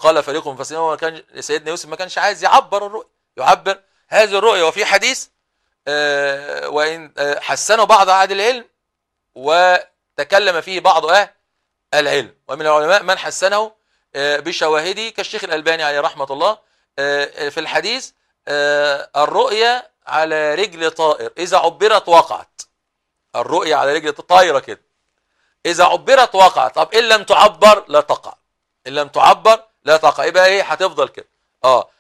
وقال فريق من المفسرين هو كان سيدنا يوسف ما كانش عايز يعبر الرؤيا يعبر هذه الرؤيا وفي حديث آه، وإن آه، حسنه بعض أهل العلم وتكلم فيه بعض أهل العلم ومن العلماء من حسنه آه، بشواهده كالشيخ الألباني عليه رحمة الله آه، في الحديث آه، الرؤيا على رجل طائر إذا عبرت وقعت الرؤيا على رجل طائرة كده إذا عبرت وقعت طب إن لم تعبر لا تقع إن لم تعبر لا تقع يبقى إيه هتفضل كده آه